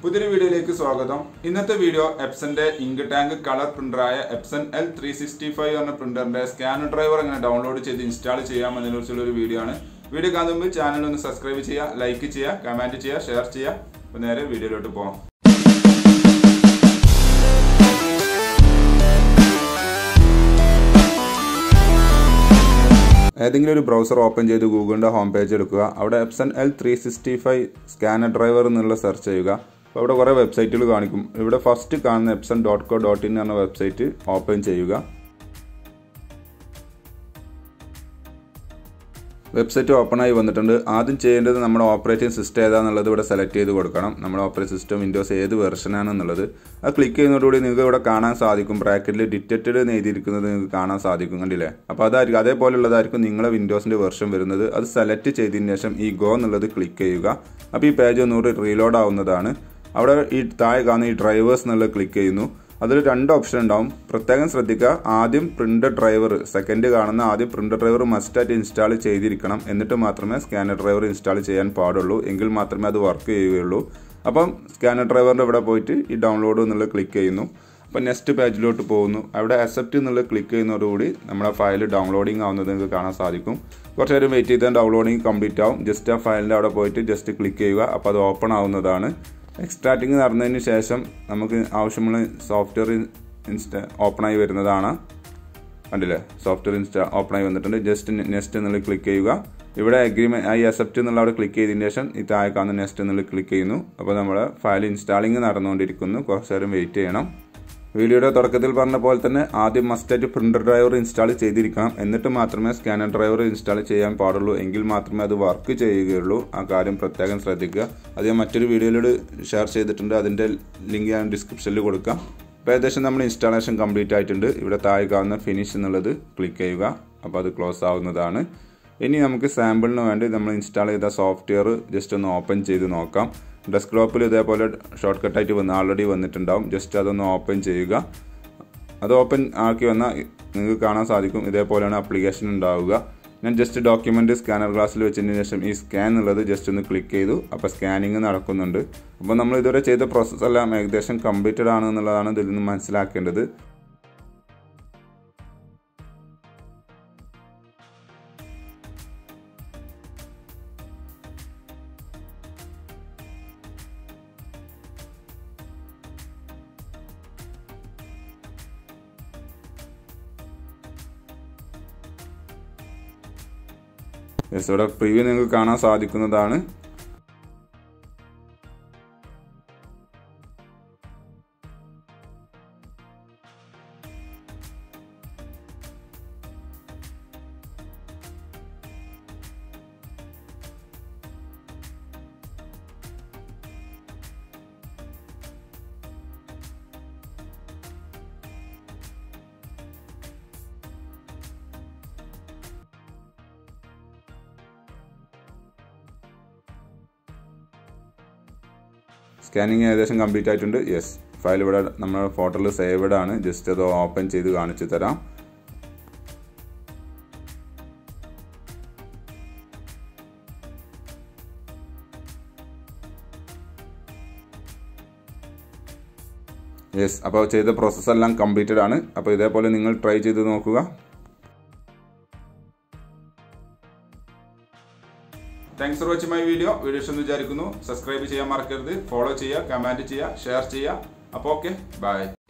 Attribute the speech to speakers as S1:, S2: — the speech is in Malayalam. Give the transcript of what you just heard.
S1: പുതിയൊരു വീഡിയോയിലേക്ക് സ്വാഗതം ഇന്നത്തെ വീഡിയോ എപ്സന്റെ ഇങ്ക് ടാങ്ക് കളർ പ്രിന്ററായ Epson L three sixty five എന്ന പ്രിന്ററിന്റെ സ്കാനർ ഡ്രൈവർ എങ്ങനെ ഡൗൺലോഡ് ചെയ്ത് ഇൻസ്റ്റാൾ ചെയ്യാമെന്നതിനെ കുറിച്ചുള്ള ഒരു വീഡിയോ ആണ് വീഡിയോ കാണുന്ന മുമ്പ് ചാനൽ ഒന്ന് സബ്സ്ക്രൈബ് ചെയ്യുക ലൈക്ക് ചെയ്യുക കമന്റ് ചെയ്യുക ഷെയർ ചെയ്യുക അപ്പോൾ നേരെ വീഡിയോയിലോട്ട് പോകാം ഏതെങ്കിലും ഒരു ബ്രൗസർ ഓപ്പൺ ചെയ്ത് ഗൂഗിളിൻ്റെ ഹോം പേജ് എടുക്കുക അവിടെ Epson L three sixty five scanner driver എന്നുള്ള സെർച്ച് ചെയ്യുക അപ്പോൾ അവിടെ കുറേ വെബ്സൈറ്റുകൾ കാണിക്കും ഇവിടെ ഫസ്റ്റ് കാണുന്ന Epson dot co dot in എന്ന വെബ്സൈറ്റ് ഓപ്പൺ ചെയ്യുക വെബ്സൈറ്റ് ഓപ്പൺ ആയി വന്നിട്ടുണ്ട് ആദ്യം ചെയ്യേണ്ടത് നമ്മുടെ ഓപ്പറേറ്റിംഗ് സിസ്റ്റം ഏതാണെന്നുള്ളത് ഇവിടെ സെലക്ട് ചെയ്ത് കൊടുക്കണം നമ്മുടെ ഓപ്പറേറ്റിംഗ് സിസ്റ്റം വിൻഡോസ് ഏത് വെർഷനാണെന്നുള്ളത് അത് ക്ലിക്ക് ചെയ്യുന്നതോടുകൂടി നിങ്ങൾക്ക് ഇവിടെ കാണാൻ സാധിക്കും ബ്രാക്കറ്റിൽ ഡിറ്റക്റ്റഡ് എന്ന് എഴുതിയിരിക്കുന്നത് നിങ്ങൾക്ക് കാണാൻ സാധിക്കും കണ്ടില്ലേ അപ്പോൾ അതായിരിക്കും അതേപോലെയുള്ളതായിരിക്കും നിങ്ങളെ വിൻഡോസിൻ്റെ വെർഷൻ വരുന്നത് അത് സെലക്ട് ചെയ്തതിന് ശേഷം ഈ ഗോ എന്നുള്ളത് ക്ലിക്ക് ചെയ്യുക അപ്പോൾ ഈ പേജ് ഒന്നുകൂടി റീലോഡ് ആവുന്നതാണ് അവിടെ ഈ താഴെ കാണുന്ന ഈ ഡ്രൈവേഴ്സ് എന്നുള്ളത് ക്ലിക്ക് ചെയ്യുന്നു അതിൽ രണ്ട് ഓപ്ഷൻ ഉണ്ടാവും പ്രത്യേകം ശ്രദ്ധിക്കുക ആദ്യം പ്രിന്റർ ഡ്രൈവർ സെക്കൻഡ് കാണുന്ന ആദ്യം പ്രിന്റർ ഡ്രൈവർ മസ്റ്റായിട്ട് ഇൻസ്റ്റാൾ ചെയ്തിരിക്കണം എന്നിട്ട് മാത്രമേ സ്കാനർ ഡ്രൈവർ ഇൻസ്റ്റാൾ ചെയ്യാൻ പാടുള്ളൂ എങ്കിൽ മാത്രമേ അത് വർക്ക് ചെയ്യുകയുള്ളൂ അപ്പം സ്കാനർ ഡ്രൈവറിൻ്റെ ഇവിടെ പോയിട്ട് ഈ ഡൗൺലോഡ് എന്നുള്ളത് ക്ലിക്ക് ചെയ്യുന്നു അപ്പോൾ നെക്സ്റ്റ് പേജിലോട്ട് പോകുന്നു അവിടെ അക്സെപ്റ്റ് എന്നുള്ളത് ക്ലിക്ക് ചെയ്യുന്നതോടുകൂടി നമ്മുടെ ഫയൽ ഡൗൺലോഡിങ് ആവുന്നത് നിങ്ങൾക്ക് കാണാൻ സാധിക്കും കുറച്ച് നേരം വെയിറ്റ് ചെയ്താൽ ഡൗൺലോഡിങ് കംപ്ലീറ്റ് ആവും ജസ്റ്റ് ആ ഫയലിൻ്റെ അവിടെ പോയിട്ട് ജസ്റ്റ് ക്ലിക്ക് ചെയ്യുക അപ്പോൾ അത് ഓപ്പൺ ആവുന്നതാണ് എക്സ്ട്രാക്റ്റിംഗ് നടന്നതിന് ശേഷം നമുക്ക് ആവശ്യമുള്ള സോഫ്റ്റ്വെയർ ഇൻസ്റ്റാ ഓപ്പണായി വരുന്നതാണ് കണ്ടില്ലേ സോഫ്റ്റ്വെയർ ഇൻസ്റ്റാ ഓപ്പണായി വന്നിട്ടുണ്ട് ജസ്റ്റ് നെക്സ്റ്റ് എന്നുള്ളത് ക്ലിക്ക് ചെയ്യുക ഇവിടെ അഗ്രിമെൻറ്റ് ഐ അക്സെപ്റ്റ് എന്നുള്ള അവിടെ ക്ലിക്ക് ചെയ്തതിന് ശേഷം ഈ താഴെ കാണുന്ന നെക്സ്റ്റ് എന്നുള്ളത് ക്ലിക്ക് ചെയ്യുന്നു അപ്പോൾ നമ്മുടെ ഫയൽ ഇൻസ്റ്റാളിങ് നടന്നുകൊണ്ടിരിക്കുന്നു കുറച്ച് നേരം വെയിറ്റ് ചെയ്യണം വീഡിയോയുടെ തുടക്കത്തിൽ പറഞ്ഞ പോലെ തന്നെ ആദ്യം മസ്റ്റായിട്ട് പ്രിന്റർ ഡ്രൈവർ ഇൻസ്റ്റാൾ ചെയ്തിരിക്കണം എന്നിട്ട് മാത്രമേ സ്കാനർ ഡ്രൈവർ ഇൻസ്റ്റാൾ ചെയ്യാൻ പാടുള്ളൂ എങ്കിൽ മാത്രമേ അത് വർക്ക് ചെയ്യുകയുള്ളൂ ആ കാര്യം പ്രത്യേകം ശ്രദ്ധിക്കുക അത് ഞാൻ മറ്റൊരു വീഡിയോയിലൂടെ ഷെയർ ചെയ്തിട്ടുണ്ട് അതിൻ്റെ ലിങ്ക് ഞാൻ ഡിസ്ക്രിപ്ഷനിൽ കൊടുക്കാം അപ്പോൾ ഏകദേശം നമ്മൾ ഇൻസ്റ്റാളേഷൻ കംപ്ലീറ്റ് ആയിട്ടുണ്ട് ഇവിടെ താഴെ കാണുന്ന ഫിനിഷ് എന്നുള്ളത് ക്ലിക്ക് ചെയ്യുക അപ്പോൾ അത് ക്ലോസ് ആവുന്നതാണ് ഇനി നമുക്ക് സാമ്പിളിന് വേണ്ടി നമ്മൾ ഇൻസ്റ്റാൾ ചെയ്ത സോഫ്റ്റ്വെയർ ജസ്റ്റ് ഒന്ന് ഓപ്പൺ ചെയ്ത് നോക്കാം ഡെസ്ക്ടോപ്പിൽ ഇതേപോലെ ഷോർട്ട് കട്ടായിട്ട് വന്ന് ആൾറെഡി വന്നിട്ടുണ്ടാവും ജസ്റ്റ് അതൊന്ന് ഓപ്പൺ ചെയ്യുക അത് ഓപ്പൺ ആക്കി വന്നാൽ നിങ്ങൾക്ക് കാണാൻ സാധിക്കും ഇതേപോലെയാണ് ആപ്ലിക്കേഷൻ ഉണ്ടാവുക ഞാൻ ജസ്റ്റ് ഡോക്യുമെൻ്റ് സ്കാനർ ഗ്ലാസ്സിൽ വെച്ചതിന് ശേഷം ഈ സ്കാൻ എന്നുള്ളത് ജസ്റ്റ് ഒന്ന് ക്ലിക്ക് ചെയ്തു അപ്പോൾ സ്കാനിങ് നടക്കുന്നുണ്ട് അപ്പോൾ നമ്മൾ ഇതുവരെ ചെയ്ത പ്രോസസ്സ് എല്ലാം ഏകദേശം കംപ്ലീറ്റഡ് ആണ് എന്നുള്ളതാണ് ഇതിൽ നിന്ന് മനസ്സിലാക്കേണ്ടത് യെസ് ഇവിടെ പ്രിവ്യൂ നിങ്ങൾക്ക് കാണാൻ സാധിക്കുന്നതാണ് സ്കാനിങ് ഏകദേശം കംപ്ലീറ്റ് ആയിട്ടുണ്ട് യെസ് ഫയൽ ഇവിടെ നമ്മുടെ ഫോട്ടോയിൽ സേവ്ഡ് ആണ് ജസ്റ്റ് അത് ഓപ്പൺ ചെയ്ത് കാണിച്ചു തരാം യെസ് അപ്പോൾ ചെയ്ത പ്രോസസ്സ് എല്ലാം കംപ്ലീറ്റഡ് ആണ് അപ്പോൾ ഇതേപോലെ നിങ്ങൾ ട്രൈ ചെയ്ത് നോക്കുക thanks for watching my video video ഇഷ്ടം വിചാരിക്കുന്നു സബ്സ്ക്രൈബ് ചെയ്യാൻ മറക്കരുത് ഫോളോ ചെയ്യുക കമൻറ്റ് ചെയ്യുക ഷെയർ ചെയ്യുക അപ്പോൾ ഓക്കെ ബൈ